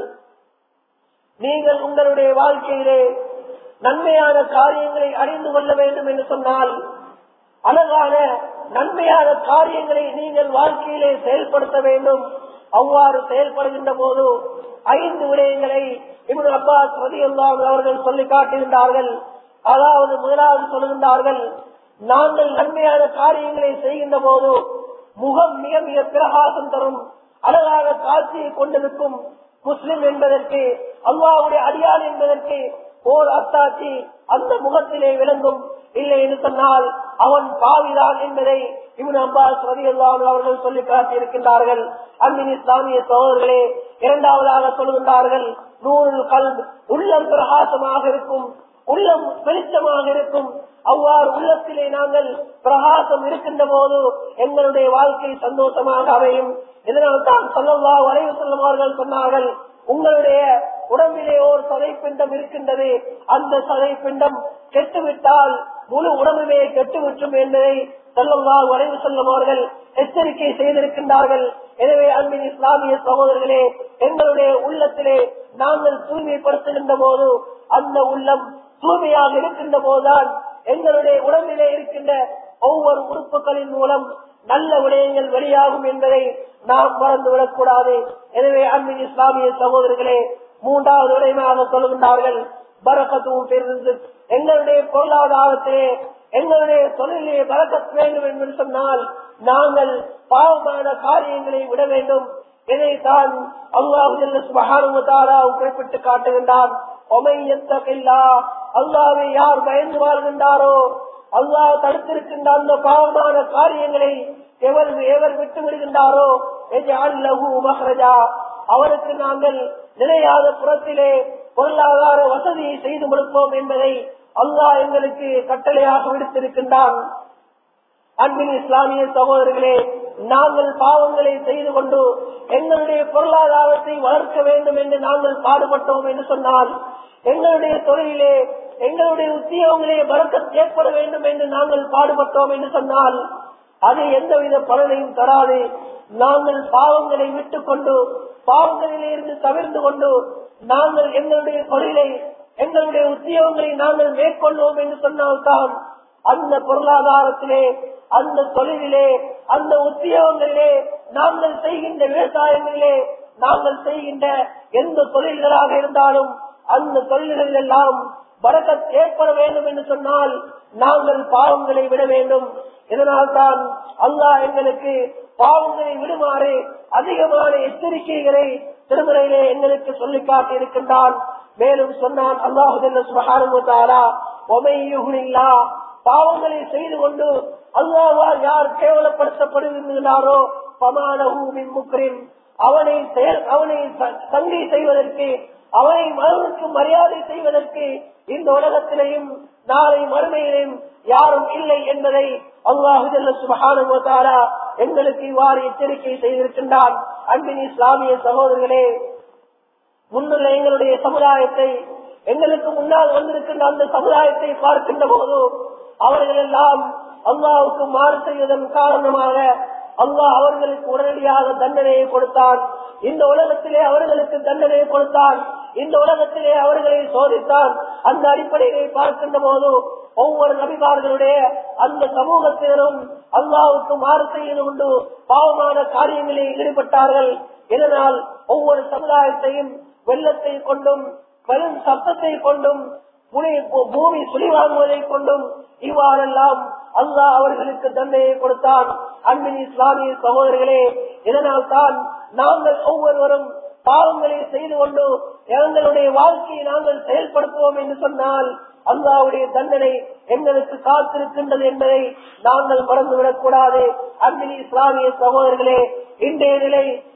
நீங்கள் உங்களுடைய வாழ்க்கையிலே நன்மையான காரியங்களை அறிந்து கொள்ள வேண்டும் என்று சொன்னால் அழகான நன்மையான காரியங்களை நீங்கள் வாழ்க்கையிலே செயல்படுத்த வேண்டும் அவ்வாறு செயல்படுகின்ற போது ஐந்து விடயங்களை இவன் அப்பாஸ் ரதியுல்லாம் அவர்கள் சொல்லி காட்டுகின்றார்கள் அதாவது முதலாவது சொல்லுகின்றார்கள் நாங்கள் நன்மையான காரியங்களை செய்கின்ற போது முகம் மிக மிக பிரகாசம் தரும் அழகாக காட்சியை கொண்டிருக்கும் முஸ்லிம் என்பதற்கு அல்லாவுடைய அடியாள் என்பதற்கு ஓர் அத்தாட்சி அந்த முகத்திலே விளங்கும் இல்லை என்று சொன்னால் அவன் பாவிதான் என்பதை இவன் அப்பாஸ் ரதியல்லான் அவர்கள் சொல்லி காட்டியிருக்கின்றார்கள் அன்பின் இஸ்லாமிய சோழர்களே இரண்டாவதாக சொல்கின்றார்கள் நூறு கல் உள்ளம் பிரகாசமாக இருக்கும் உள்ளம் வெளிச்சமாக இருக்கும் அவ்வாறு உள்ளத்திலே நாங்கள் பிரகாசம் இருக்கின்ற போது எங்களுடைய வாழ்க்கை சந்தோஷமாக அமையும் இதனால் தான் சொல்லவா வரைவு செல்லுமார்கள் சொன்னார்கள் உங்களுடைய உடம்பிலே ஒரு சதை பிண்டம் இருக்கின்றது அந்த சதை பிண்டம் கெட்டுவிட்டால் முழு உடம்புமே கெட்டுவிற்றும் என்பதை செல்லவா வரைவு செல்லுமார்கள் எச்சரிக்கை செய்திருக்கின்றார்கள் எனவே அன்பின் இஸ்லாமிய சகோதரர்களே எங்களுடைய உள்ளத்திலே நாங்கள் தூய்மைப்படுத்துகின்ற போது அந்த உள்ளம் தூய்மையாக இருக்கின்ற போதுதான் எங்களுடைய உடம்பிலே இருக்கின்ற ஒவ்வொரு உறுப்புகளின் மூலம் நல்ல விடயங்கள் வெளியாகும் என்பதை நாம் மறந்துவிடக் கூடாது எனவே அன்பின் இஸ்லாமிய சகோதரர்களே மூன்றாவது விடயமாக சொல்கின்றார்கள் பரக்கத்தும் பெருந்து எங்களுடைய பொருளாதாரத்திலே எங்களுடைய தொழிலே பறக்கத் வேண்டும் என்று சொன்னால் நாங்கள் பாவமான காரியங்களை விட வேண்டும் இதைத்தான் அல்லாஹு குறிப்பிட்டு காட்டுகின்றான் அல்லாவை யார் பயந்து வாழ்கின்றாரோ அல்லாஹ் தடுத்திருக்கின்ற அந்த பாவமான காரியங்களை எவர் எவர் விட்டு விடுகின்றாரோ மஹரஜா அவருக்கு நாங்கள் நிலையாத புறத்திலே பொருளாதார வசதியை செய்து கொடுப்போம் என்பதை அல்லாஹ் எங்களுக்கு கட்டளையாக விடுத்திருக்கின்றான் அன்பின் இஸ்லாமிய சகோதரர்களே நாங்கள் பாவங்களை செய்து கொண்டு எங்களுடைய பொருளாதாரத்தை வளர்க்க வேண்டும் என்று நாங்கள் பாடுபட்டோம் என்று சொன்னால் எங்களுடைய தொழிலே எங்களுடைய உத்தியோகங்களே வளர்க்க ஏற்பட வேண்டும் என்று நாங்கள் பாடுபட்டோம் என்று சொன்னால் அது எந்தவித பலனையும் தராது நாங்கள் பாவங்களை விட்டுக் கொண்டு பாவங்களிலே இருந்து தவிர்த்து கொண்டு நாங்கள் எங்களுடைய தொழிலை எங்களுடைய உத்தியோகங்களை நாங்கள் மேற்கொள்வோம் என்று சொன்னால்தான் அந்த பொருளாதாரத்திலே அந்த தொழிலிலே அந்த உத்தியோகங்களிலே நாங்கள் செய்கின்ற விவசாயங்களிலே நாங்கள் செய்கின்ற எந்த தொழில்களாக இருந்தாலும் அந்த தொழில்களில் எல்லாம் வரக்கத் ஏற்பட வேண்டும் என்று சொன்னால் நாங்கள் பாவங்களை விட வேண்டும் இதனால் தான் அல்லாஹ் எங்களுக்கு பாவங்களை விடுமாறு அதிகமான எச்சரிக்கைகளை திருமுறையிலே எங்களுக்கு சொல்லி காட்டி இருக்கின்றான் மேலும் சொன்னான் அல்லாஹு பாவங்களை செய்து கொண்டு அல்லாவால் யார் கேவலப்படுத்தப்படுகின்றாரோ பமானூமின் முக்கரின் அவனை செயல் அவனை சங்கை செய்வதற்கு அவனை மறுவனுக்கு மரியாதை செய்வதற்கு இந்த உலகத்திலையும் நாளை மறுமையிலும் யாரும் இல்லை என்பதை அல்லாஹு சுபகானுமத்தாரா எங்களுக்கு இவ்வாறு எச்சரிக்கை செய்திருக்கின்றான் அன்பின் இஸ்லாமிய சகோதரர்களே முன்னுள்ள எங்களுடைய சமுதாயத்தை எங்களுக்கு முன்னால் வந்திருக்கின்ற அந்த சமுதாயத்தை பார்க்கின்ற போது அவர்கள் எல்லாம் அல்லாவுக்கு மாறு செய்வதன் காரணமாக அல்லாஹ் அவர்களுக்கு உடனடியாக தண்டனையை கொடுத்தான் இந்த உலகத்திலே அவர்களுக்கு தண்டனையை கொடுத்தான் இந்த உலகத்திலே அவர்களை சோதித்தான் அந்த அடிப்படையை பார்க்கின்ற போது ஒவ்வொரு நபிமார்களுடைய அந்த சமூகத்தினரும் அல்லாவுக்கு மாறு செய்து கொண்டு பாவமான காரியங்களில் ஈடுபட்டார்கள் இதனால் ஒவ்வொரு சமுதாயத்தையும் வெள்ளத்தை கொண்டும் பெரும் சத்தத்தை கொண்டும் பூமி சுழிவாங்குவதை கொண்டும் இவ்வாறெல்லாம் அல்லாஹ் அவர்களுக்கு தந்தையை கொடுத்தான் அன்பின் இஸ்லாமிய சகோதரர்களே இதனால் தான் நாங்கள் ஒவ்வொருவரும் பாவங்களை செய்து கொண்டு எங்களுடைய வாழ்க்கையை நாங்கள் செயல்படுத்துவோம் என்று சொன்னால் அல்லாவுடைய தண்டனை எங்களுக்கு காத்திருக்கின்றது என்பதை நாங்கள் மறந்துவிடக் கூடாது அன்பின் இஸ்லாமிய சகோதரர்களே இன்றைய நிலை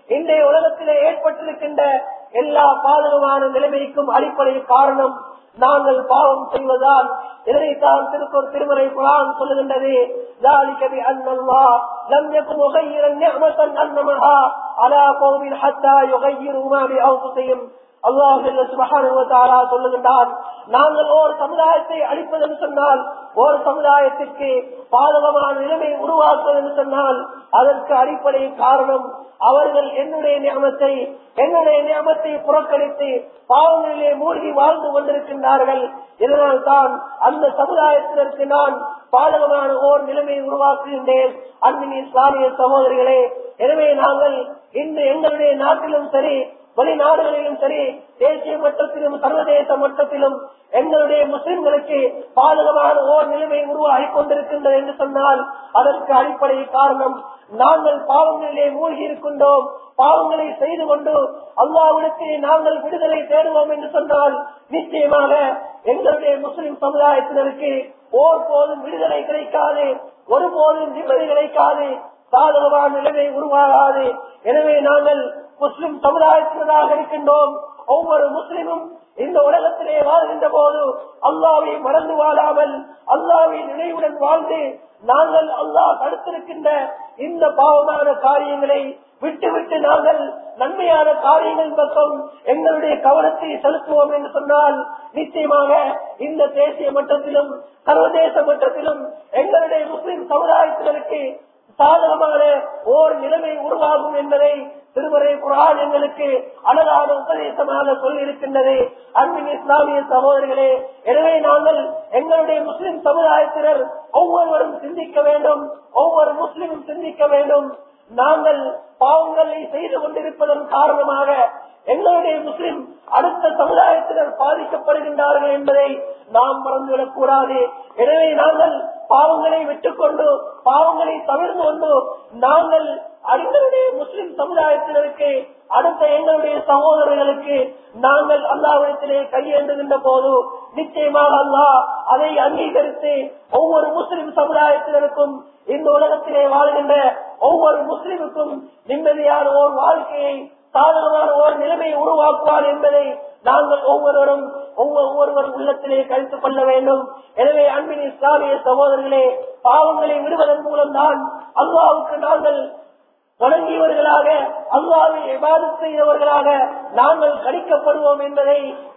இன்றைய உலகத்திலே ஏற்பட்டிருக்கின்ற எல்லா பாதகமான நிலைமைக்கும் அடிப்படை காரணம் நாங்கள் பாவம் செய்வதால் இதனைத்தான் திருக்குறள் திருமறை குரான் சொல்லுகின்றது ذلك بأن الله لم يكن مغيرا نعمة أنمها على قوم حتى يغيروا ما بأنفسهم அல்லாஹ் சுபஹானுவத்தாரா சொல்லுகின்றான் நாங்கள் ஓர் சமுதாயத்தை அழிப்பதென்று சொன்னால் ஓர் சமுதாயத்திற்கு பாதகமான நிலைமை உருவாக்குவதென்று சொன்னால் அதற்கு அடிப்படை காரணம் அவர்கள் என்னுடைய நியமத்தை என்னுடைய நியமத்தை புறக்கணித்து பாவங்களிலே மூழ்கி வாழ்ந்து கொண்டிருக்கின்றார்கள் இதனால் தான் அந்த சமுதாயத்தினருக்கு நான் பாதகமான ஓர் நிலைமையை உருவாக்குகின்றேன் அன்பின் இஸ்லாமிய சகோதரிகளே எனவே நாங்கள் இன்று எங்களுடைய நாட்டிலும் சரி வெளிநாடுகளிலும் சரி தேசிய மட்டத்திலும் சர்வதேச மட்டத்திலும் எங்களுடைய முஸ்லிம்களுக்கு பாதகமான ஓர் நிலைமை உருவாகி கொண்டிருக்கின்றது என்று சொன்னால் அதற்கு அடிப்படை காரணம் நாங்கள் பாவங்களிலே மூழ்கி இருக்கின்றோம் பாவங்களை செய்து கொண்டு அல்லாவிடத்தை நாங்கள் விடுதலை தேடுவோம் என்று சொன்னால் நிச்சயமாக எங்களுடைய முஸ்லிம் சமுதாயத்தினருக்கு ஓர் போதும் விடுதலை கிடைக்காது ஒருபோதும் நிம்மதி கிடைக்காது சாதகமான நிலைமை உருவாகாது எனவே நாங்கள் முஸ்லிம் சமுதாயத்தினராக இருக்கின்றோம் ஒவ்வொரு முஸ்லிமும் இந்த உலகத்திலே வாழ்கின்ற போது அல்லாவை மறந்து வாழாமல் அல்லாவை நினைவுடன் வாழ்ந்து நாங்கள் அல்லாஹ் தடுத்திருக்கின்ற இந்த பாவமான காரியங்களை விட்டு விட்டு நாங்கள் நன்மையான காரியங்கள் பக்கம் எங்களுடைய கவனத்தை செலுத்துவோம் என்று சொன்னால் நிச்சயமாக இந்த தேசிய மட்டத்திலும் சர்வதேச மட்டத்திலும் எங்களுடைய முஸ்லிம் சமுதாயத்தினருக்கு சாதகமான ஓர் நிலைமை உருவாகும் என்பதை திருமறை குரான் எங்களுக்கு அழகான உபதேசமாக சொல்லியிருக்கின்றது அன்பின் இஸ்லாமிய சகோதரர்களே எனவே நாங்கள் எங்களுடைய முஸ்லிம் சமுதாயத்தினர் ஒவ்வொருவரும் சிந்திக்க வேண்டும் ஒவ்வொரு முஸ்லிமும் சிந்திக்க வேண்டும் நாங்கள் பாவங்களை செய்து கொண்டிருப்பதன் காரணமாக எங்களுடைய முஸ்லிம் அடுத்த சமுதாயத்தினர் பாதிக்கப்படுகின்றார்கள் என்பதை நாம் மறந்துவிடக் கூடாது எனவே நாங்கள் பாவங்களை விட்டுக்கொண்டு பாவங்களை தவிர்த்து கொண்டு நாங்கள் எங்களுடைய முஸ்லிம் சமுதாயத்தினருக்கு அடுத்த எங்களுடைய சகோதரர்களுக்கு நாங்கள் அல்லாவிடத்திலே கையேந்துகின்ற போது நிச்சயமாக அல்லாஹ் அதை அங்கீகரித்து ஒவ்வொரு முஸ்லிம் சமுதாயத்தினருக்கும் இந்த உலகத்திலே வாழ்கின்ற ஒவ்வொரு முஸ்லிமுக்கும் நிம்மதியான ஓர் வாழ்க்கையை சாதகமான ஓர் நிலைமையை உருவாக்குவார் என்பதை நாங்கள் ஒவ்வொருவரும் ஒவ்வொருவர் உள்ளத்திலே கழித்துக் கொள்ள வேண்டும் எனவே அன்பின் இஸ்லாமிய சகோதரர்களே பாவங்களை விடுவதன் மூலம்தான் அல்லாவுக்கு நாங்கள் வணங்கியவர்களாக அல்லாவை விவாதம் செய்தவர்களாக நாங்கள் கணிக்கப்படுவோம் என்பதை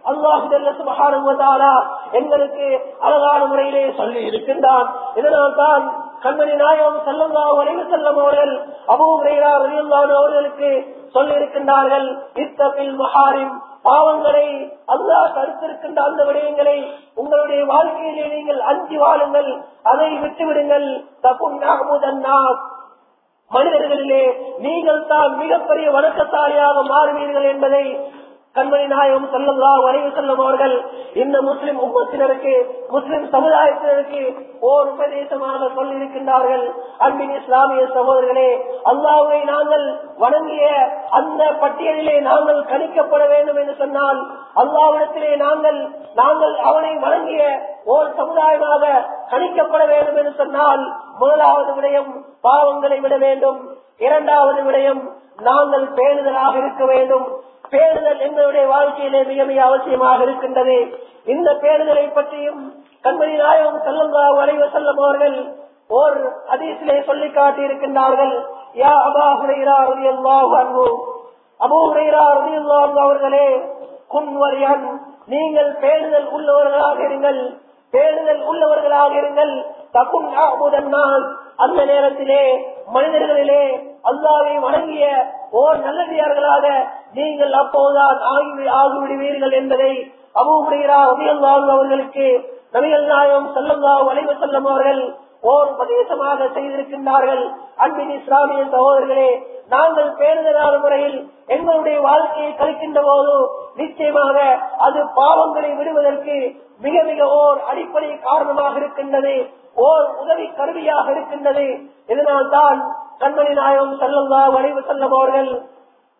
அல்லாஹுதாலா எங்களுக்கு அழகான முறையிலே சொல்லி இருக்கின்றான் இதனால் தான் கண்மணி நாயகம் செல்லல்லா வரைவு செல்லும் அவர்கள் அபூரையா ரலியல்லாஹு அவர்களுக்கு சொல்லியிருக்கின்றார்கள் இத்தபில் மஹாரிம் பாவங்களை அல்லாஹ் தடுத்திருக்கின்ற அந்த விடயங்களை உங்களுடைய வாழ்க்கையிலே நீங்கள் அஞ்சு வாழுங்கள் அதை விட்டுவிடுங்கள் தப்பும் நாகமுதன்னாஸ் மனிதர்களிலே நீங்கள் தான் மிகப்பெரிய வணக்கசாலியாக மாறுவீர்கள் என்பதை கண்மணி நாயகம் செல்லல்லா வரைவு செல்லும் அவர்கள் இந்த முஸ்லிம் உம்மத்தினருக்கு முஸ்லிம் சமுதாயத்தினருக்கு ஓர் உபதேசமாக சொல்லியிருக்கின்றார்கள் அன்பின் இஸ்லாமிய சகோதரர்களே அல்லாவை நாங்கள் வணங்கிய அந்த பட்டியலிலே நாங்கள் கணிக்கப்பட வேண்டும் என்று சொன்னால் அல்லாவிடத்திலே நாங்கள் நாங்கள் அவனை வணங்கிய ஓர் சமுதாயமாக கணிக்கப்பட வேண்டும் என்று சொன்னால் முதலாவது விடயம் பாவங்களை விட வேண்டும் இரண்டாவது விடயம் நாங்கள் பேணுதலாக இருக்க வேண்டும் பேணுதல் எங்களுடைய வாழ்க்கையிலே மிக மிக அவசியமாக இருக்கின்றது இந்த பேணுதலை பற்றியும் கண்மணி நாயகம் செல்லங்கா வரைவ செல்லும் அவர்கள் ஓர் அதிசிலே சொல்லி காட்டி இருக்கின்றார்கள் யா அபா ஹுரைரா ரலியல்லாஹு அன்ஹு அபூ ஹுரைரா ரலியல்லாஹு அன்ஹு அவர்களே குன்வரியன் நீங்கள் பேணுதல் உள்ளவர்களாக இருங்கள் பேணுதல் உள்ளவர்களாக இருங்கள் தகுன் அமுதன்னால் அந்த நேரத்திலே மனிதர்களிலே அல்லாவை வணங்கிய ஓர் நல்லடியார்களாக நீங்கள் அப்போதுதான் ஆகி ஆகிவிடுவீர்கள் என்பதை அபூமுடையரா உதயல்லாஹு அவர்களுக்கு நபிகள் நாயகம் செல்லங்கா வளைவு செல்லும் அவர்கள் ஓர் உபதேசமாக செய்திருக்கின்றார்கள் அன்பின் இஸ்லாமிய சகோதரர்களே நாங்கள் பேருதலான முறையில் எங்களுடைய வாழ்க்கையை கழிக்கின்ற போது நிச்சயமாக அது பாவங்களை விடுவதற்கு மிக மிக ஓர் அடிப்படை காரணமாக இருக்கின்றது ஓர் உதவி கருவியாக இருக்கின்றது இதனால் தான் கண்மணி நாயகம் செல்லங்கா வளைவு செல்லும் அவர்கள்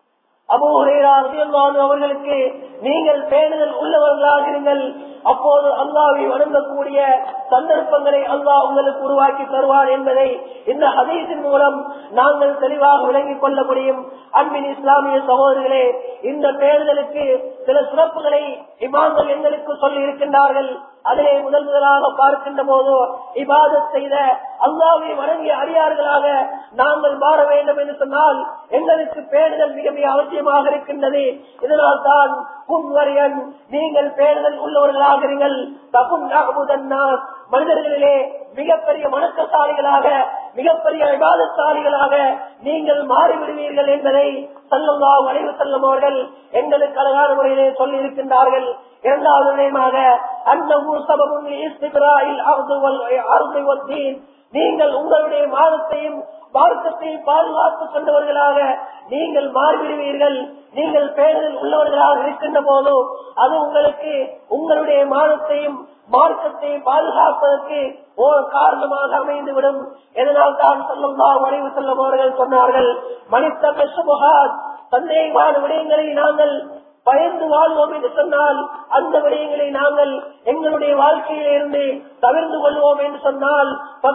அபூரையார் அவர்களுக்கு நீங்கள் பேணுதல் உள்ளவர்களாக இருங்கள் அப்போது அல்லாவை வணங்கக்கூடிய சந்தர்ப்பங்களை அல்லாஹ் உங்களுக்கு உருவாக்கி தருவார் என்பதை இந்த ஹதீஸின் மூலம் நாங்கள் தெளிவாக விளங்கிக் கொள்ள முடியும் அன்பின் இஸ்லாமிய சகோதரர்களே இந்த பேணுதலுக்கு சில சிறப்புகளை இமாம்கள் எங்களுக்கு சொல்லி இருக்கின்றார்கள் அதிலே முதல் முதலாக பார்க்கின்ற போது இபாதத் செய்த அல்லாவை வணங்கிய அடியார்களாக நாங்கள் மாற வேண்டும் என்று சொன்னால் எங்களுக்கு பேணுதல் மிக மிக அவசியமாக இருக்கின்றது இதனால் தான் குன்வரியன் நீங்கள் பேணுதல் உள்ளவர்களாக இருங்கள் தகும் நாகமுதன்னார் மனிதர்களிலே மிகப்பெரிய வணக்கசாலிகளாக மிகப்பெரிய விவாதசாலிகளாக நீங்கள் மாறிவிடுவீர்கள் என்பதை செல்லம்வா வளைவு செல்லும் அவர்கள் எங்களுக்கு அழகான முறையிலே சொல்லி இருக்கின்றார்கள் இரண்டாவது விடயமாக அன்னமும் நீங்கள் உங்களுடைய மாதத்தையும் மார்க்கத்தையும் பாதுகாத்துக் கொண்டவர்களாக நீங்கள் மாறிவிடுவீர்கள் நீங்கள் பேணுதல் உள்ளவர்களாக இருக்கின்ற போதும் அது உங்களுக்கு உங்களுடைய மாதத்தையும் மார்க்கத்தை பாதுகாப்பதற்கு ஒரு காரணமாக அமைந்துவிடும் எதனால் தான் சொல்லும் வரைவு செல்லும் அவர்கள் சொன்னார்கள் மனித சுபகாத் சந்தேகமான விடயங்களை நாங்கள் பயந்து வாழ்வோம் என்று சொன்னால் அந்த விடயங்களை நாங்கள் எங்களுடைய வாழ்க்கையில இருந்து தவிர்த்து கொள்வோம் என்று சொன்னால்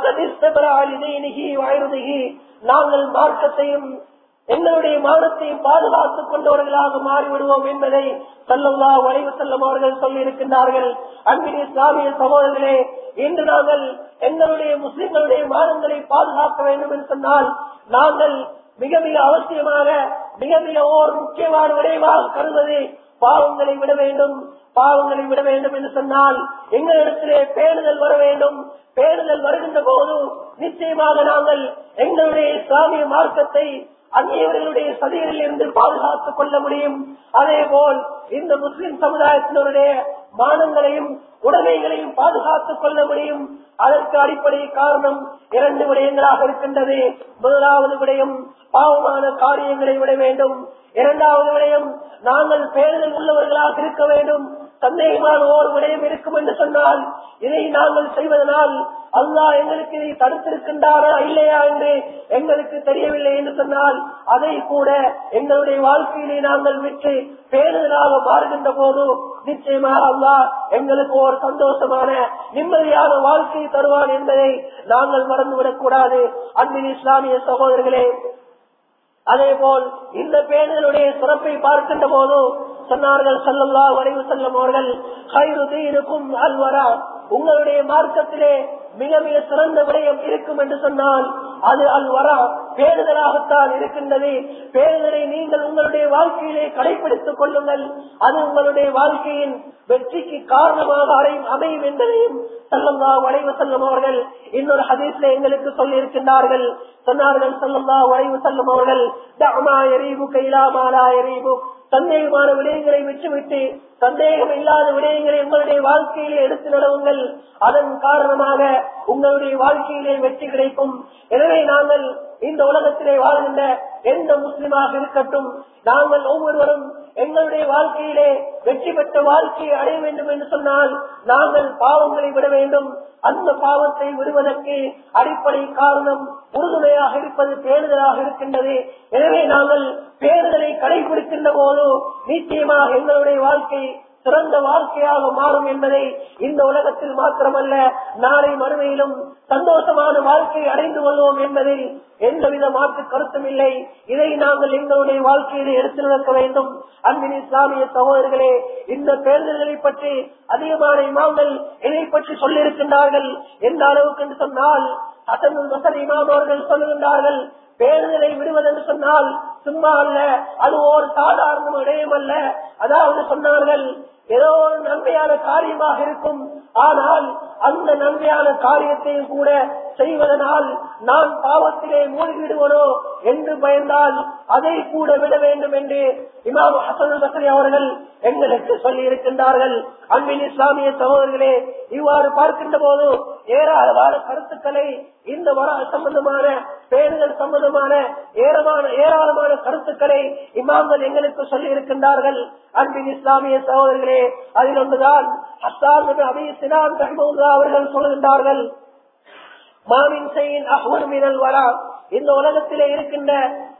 பக்கத்தில் நாங்கள் மார்க்கத்தையும் எங்களுடைய மானத்தையும் பாதுகாத்துக் கொண்டவர்களாக மாறிவிடுவோம் என்பதை சல்லல்லா வளைவு செல்லும் அவர்கள் சொல்லி இருக்கின்றார்கள் அன்பின் இஸ்லாமிய சகோதரர்களே இன்று நாங்கள் எங்களுடைய முஸ்லிம்களுடைய மானங்களை பாதுகாக்க வேண்டும் என்று சொன்னால் நாங்கள் மிக மிக அவசியமாக மிக மிக ஓர் முக்கியமான விளைவாக கருதுவது பாவங்களை விட வேண்டும் பாவங்களை விட வேண்டும் என்று சொன்னால் எங்களிடத்திலே பேணுதல் வர வேண்டும் பேணுதல் வருகின்ற போது நிச்சயமாக நாங்கள் எங்களுடைய இஸ்லாமிய மார்க்கத்தை அந்நியவர்களுடைய சதிகளில் இருந்து பாதுகாத்துக் கொள்ள முடியும் அதே போல் இந்த முஸ்லிம் சமுதாயத்தினருடைய மானங்களையும் உடைமைகளையும் பாதுகாத்துக் கொள்ள முடியும் அதற்கு அடிப்படை காரணம் இரண்டு விடயங்களாக இருக்கின்றது முதலாவது விடயம் பாவமான காரியங்களை விட வேண்டும் இரண்டாவது விடயம் நாங்கள் பேருதல் உள்ளவர்களாக இருக்க வேண்டும் சந்தேகமான ஓர் விடயம் இருக்கும் என்று சொன்னால் இதை நாங்கள் செய்வதனால் அல்லாஹ் எங்களுக்கு இதை தடுத்திருக்கின்றாரா இல்லையா என்று எங்களுக்கு தெரியவில்லை என்று சொன்னால் அதை கூட எங்களுடைய வாழ்க்கையிலே நாங்கள் விட்டு பேருதலாக மாறுகின்ற போது நிச்சயமாக அல்லாஹ் எங்களுக்கு ஒரு சந்தோஷமான நிம்மதியான வாழ்க்கை தருவான் என்பதை நாங்கள் மறந்துவிடக் கூடாது அன்பின் இஸ்லாமிய சகோதரர்களே அதே போல் இந்த பேணுதலுடைய சிறப்பை பார்க்கின்ற போது சொன்னார்கள் செல்லல்லா வரைவு செல்லும் அவர்கள் இருக்கும் அல்வரா உங்களுடைய மார்க்கத்திலே மிக மிக சிறந்த விடயம் இருக்கும் என்று சொன்னால் அது அல்வரா பேணுதலாகத்தான் இருக்கின்றது பேணுதலை நீங்கள் உங்களுடைய வாழ்க்கையிலே கடைபிடித்துக் கொள்ளுங்கள் அது உங்களுடைய வாழ்க்கையின் வெற்றிக்கு காரணமாக அடையும் அமையும் என்பதையும் செல்லல்லா வளைவு செல்லும் அவர்கள் இன்னொரு ஹதீஸ்ல எங்களுக்கு சொல்லி இருக்கின்றார்கள் சொன்னார்கள் செல்லல்லா வளைவு செல்லும் அவர்கள் தமா எரீபு கைலாமாலா எரீபு சந்தேகமான விடயங்களை விட்டுவிட்டு சந்தேகம் இல்லாத விடயங்களை உங்களுடைய வாழ்க்கையிலே எடுத்து நடவுங்கள் அதன் காரணமாக உங்களுடைய வாழ்க்கையிலே வெற்றி கிடைக்கும் எனவே நாங்கள் இந்த உலகத்திலே வாழ்கின்ற எந்த முஸ்லிமாக இருக்கட்டும் நாங்கள் ஒவ்வொருவரும் எங்களுடைய வாழ்க்கையிலே வெற்றி பெற்ற வாழ்க்கையை அடைய வேண்டும் என்று சொன்னால் நாங்கள் பாவங்களை விட வேண்டும் அந்த பாவத்தை விடுவதற்கு அடிப்படை காரணம் உறுதுணையாக இருப்பது பேணுதலாக இருக்கின்றது எனவே நாங்கள் பேணுதலை கடைபிடிக்கின்ற போது நிச்சயமாக எங்களுடைய வாழ்க்கை சிறந்த வாழ்க்கையாக மாறும் என்பதை இந்த உலகத்தில் மாத்திரமல்ல நாளை மறுமையிலும் சந்தோஷமான வாழ்க்கை அடைந்து கொள்வோம் என்பதில் எந்தவித மாற்று கருத்தும் இல்லை இதை நாங்கள் எங்களுடைய வாழ்க்கையிலே எடுத்து நடக்க வேண்டும் அன்பின் இஸ்லாமிய சகோதரர்களே இந்த பேருதல்களை பற்றி அதிகமான இமாம்கள் இதை பற்றி சொல்லியிருக்கின்றார்கள் எந்த அளவுக்கு என்று சொன்னால் அசனுல் வசல் இமாம் அவர்கள் சொல்லுகின்றார்கள் பேருதலை விடுவதென்று சொன்னால் சும்மா அல்ல அது ஒரு சாதாரண விடயம் அல்ல அதாவது சொன்னார்கள் ஏதோ ஒரு நன்மையான காரியமாக இருக்கும் ஆனால் அந்த நன்மையான காரியத்தையும் கூட செய்வதனால் நான் பாவத்திலே மூழ்கிவிடுவனோ என்று பயந்தால் அதை கூட விட வேண்டும் என்று இமாம் ஹசன் பசரி அவர்கள் எங்களுக்கு சொல்லி இருக்கின்றார்கள் அன்பின் இஸ்லாமிய சகோதரர்களே இவ்வாறு பார்க்கின்ற போது ஏராளமான கருத்துக்களை இந்த வர சம்பந்தமான பேருகள் சம்பந்தமான ஏராளமான ஏராளமான கருத்துக்களை இமாம்கள் எங்களுக்கு சொல்லி இருக்கின்றார்கள் அன்பின் இஸ்லாமிய சகோதரர்களே அதில் ஒன்றுதான் அஸ்தான் அபி சினான் ரஹ்மவுல்லா அவர்கள் சொல்கின்றார்கள் மாமின் செய்யின் அஹ்வர் மினல் வரா இந்த உலகத்திலே இருக்கின்ற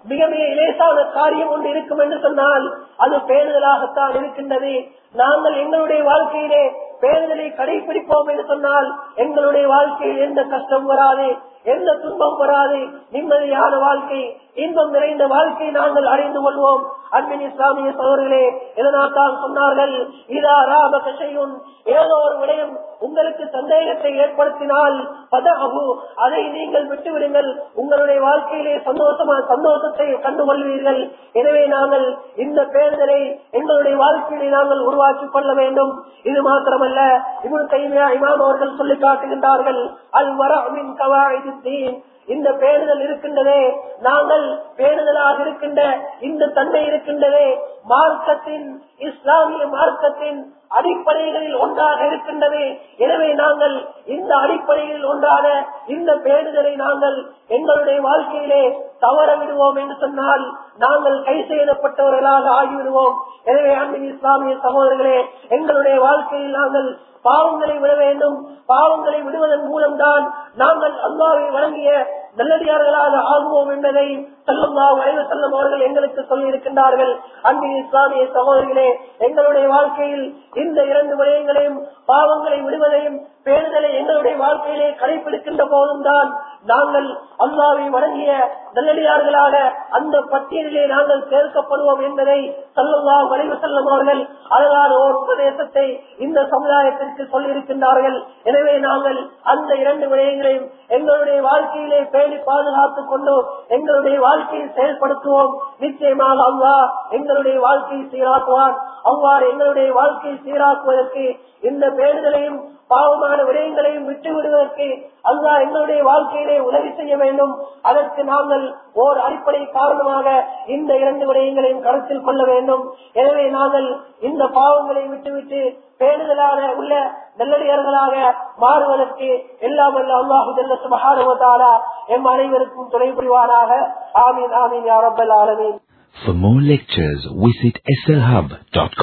மிக மிக இலேசான காரியம் ஒன்று இருக்கும் என்று சொன்னால் அது பேணுதலாகத்தான் இருக்கின்றது நாங்கள் எங்களுடைய வாழ்க்கையிலே பேணுதலை கடைபிடிப்போம் என்று சொன்னால் எங்களுடைய வாழ்க்கையில் எந்த கஷ்டம் வராது எந்த துன்பம் வராது நிம்மதியான வாழ்க்கை இன்பம் நிறைந்த வாழ்க்கை நாங்கள் அறிந்து கொள்வோம் அன்பின் இஸ்லாமிய சோழர்களே இதனால் தான் சொன்னார்கள் இதா ராம கஷையுன் ஏதோ ஒரு விடயம் உங்களுக்கு சந்தேகத்தை ஏற்படுத்தினால் பதகு அதை நீங்கள் விட்டுவிடுங்கள் உங்களுடைய வாழ்க்கையிலே சந்தோஷமா சந்தோஷத்தை கண்டு கொள்வீர்கள் எனவே நாங்கள் இந்த பேருதலை எங்களுடைய வாழ்க்கையிலே நாங்கள் உருவாக்கிக் கொள்ள வேண்டும் இது மாத்திரமல்ல இவன் கைமையா இமாம் அவர்கள் சொல்லி காட்டுகின்றார்கள் அல் வரமின் கவாயுத்தீன் இந்த பேணுதல் இருக்கின்றதே நாங்கள் பேணுதலாக இருக்கின்ற இந்த தன்மை இருக்கின்றதே மார்க்கத்தின் இஸ்லாமிய மார்க்கத்தின் அடிப்படைகளில் ஒன்றாக இருக்கின்றது எனவே நாங்கள் இந்த அடிப்படையில் ஒன்றாக இந்த பேணுதலை நாங்கள் எங்களுடைய வாழ்க்கையிலே தவற விடுவோம் என்று சொன்னால் நாங்கள் கை செய்யப்பட்டவர்களாக ஆகிவிடுவோம் எனவே அன்பின் இஸ்லாமிய சகோதரர்களே எங்களுடைய வாழ்க்கையில் நாங்கள் பாவங்களை விட வேண்டும் பாவங்களை விடுவதன் மூலம்தான் நாங்கள் அல்லாவை வழங்கிய நல்லடியார்களாக ஆகுவோம் என்பதை செல்லம்மா வரைவு செல்லும் அவர்கள் எங்களுக்கு சொல்லி இருக்கின்றார்கள் அன்பின் இஸ்லாமிய சகோதரிகளே எங்களுடைய வாழ்க்கையில் இந்த இரண்டு விடயங்களையும் பாவங்களை விடுவதையும் பேணுதலை எங்களுடைய வாழ்க்கையிலே கடைபிடிக்கின்ற போதும் தான் நாங்கள் அல்லாவை வழங்கிய நல்லடியார்களாக அந்த பட்டியலிலே நாங்கள் சேர்க்கப்படுவோம் என்பதை சல்லல்லா வரைவு செல்லும் அவர்கள் அழகான ஓர் உபதேசத்தை இந்த சமுதாயத்திற்கு சொல்லியிருக்கின்றார்கள் எனவே நாங்கள் அந்த இரண்டு விடயங்களையும் எங்களுடைய வாழ்க்கையிலே பேணி பாதுகாத்துக் கொண்டு எங்களுடைய வாழ்க்கையை செயல்படுத்துவோம் நிச்சயமாக அவ்வா எங்களுடைய வாழ்க்கையை சீராக்குவான் அவ்வாறு எங்களுடைய வாழ்க்கையை சீராக்குவதற்கு இந்த பேணுதலையும் பாவமான விடயங்களையும் விட்டு விடுவதற்கு அல்லா எங்களுடைய வாழ்க்கையிலே உதவி செய்ய வேண்டும் அதற்கு நாங்கள் ஓர் அடிப்படை காரணமாக இந்த இரண்டு விடயங்களையும் கருத்தில் கொள்ள வேண்டும் எனவே நாங்கள் இந்த பாவங்களை விட்டுவிட்டு பேணுதலான உள்ள நல்லடியார்களாக மாறுவதற்கு எல்லாம் வல்ல அல்லாஹு ஜல்ல சுபஹானஹு வ தஆலா எம் அனைவருக்கும் துணை புரிவானாக ஆமீன் ஆமீன் யா ரப்பல் ஆலமீன் For more lectures, visit slhub.com.